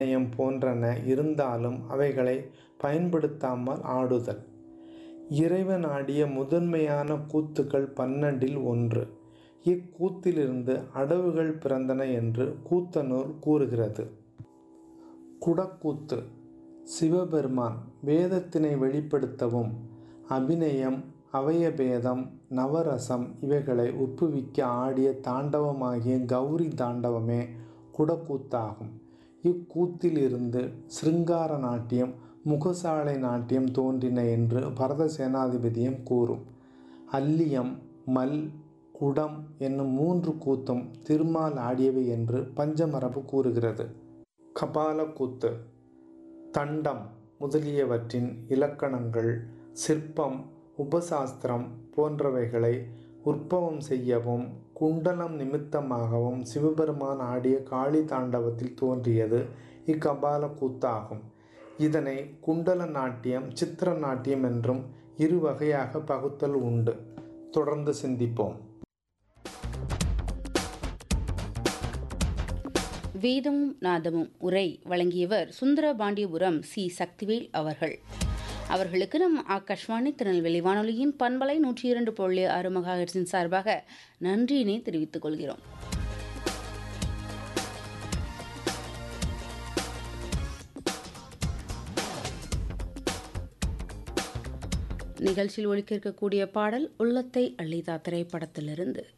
நாணயம் போன்றன இருந்தாலும் அவைகளை பயன்படுத்தாமல் ஆடுதல் இறைவன் ஆடிய முதன்மையான கூத்துக்கள் பன்னெண்டில் ஒன்று இக்கூத்திலிருந்து அடவுகள் பிறந்தன என்று கூத்தனூர் கூறுகிறது குடக்கூத்து சிவபெருமான் வேதத்தினை வெளிப்படுத்தவும் அபிநயம் அவயபேதம் நவரசம் இவைகளை ஒப்புவிக்க ஆடிய தாண்டவமாகிய கௌரி தாண்டவமே குடக்கூத்தாகும் இக்கூத்தில் இருந்து சிருங்கார நாட்டியம் முகசாலை நாட்டியம் தோன்றின என்று பரத சேனாதிபதியம் கூறும் அல்லியம் மல் குடம் என்னும் மூன்று கூத்தும் திருமால் ஆடியவை என்று பஞ்சமரபு கூறுகிறது கபால கூத்து தண்டம் முதலியவற்றின் இலக்கணங்கள் சிற்பம் உபசாஸ்திரம் போன்றவைகளை உற்பவம் செய்யவும் குண்டலம் நிமித்தமாகவும் சிவபெருமான் ஆடிய காளி தாண்டவத்தில் தோன்றியது இக்கபால கூத்தாகும் இதனை குண்டல நாட்டியம் சித்திர நாட்டியம் என்றும் இரு வகையாக பகுத்தல் உண்டு தொடர்ந்து சிந்திப்போம் வேதமும் நாதமும் உரை வழங்கியவர் சுந்தரபாண்டியபுரம் சி சக்திவேல் அவர்கள் அவர்களுக்கு நம் ஆகாஷ்வாணி திருநெல்வேலி வானொலியின் பண்பலை நூற்றி இரண்டு புள்ளி ஆறு மகாஹெர்ஸின் சார்பாக நன்றியினை தெரிவித்துக் கொள்கிறோம் நிகழ்ச்சியில் ஒலிக்க இருக்கக்கூடிய பாடல் உள்ளத்தை அள்ளிதா திரைப்படத்திலிருந்து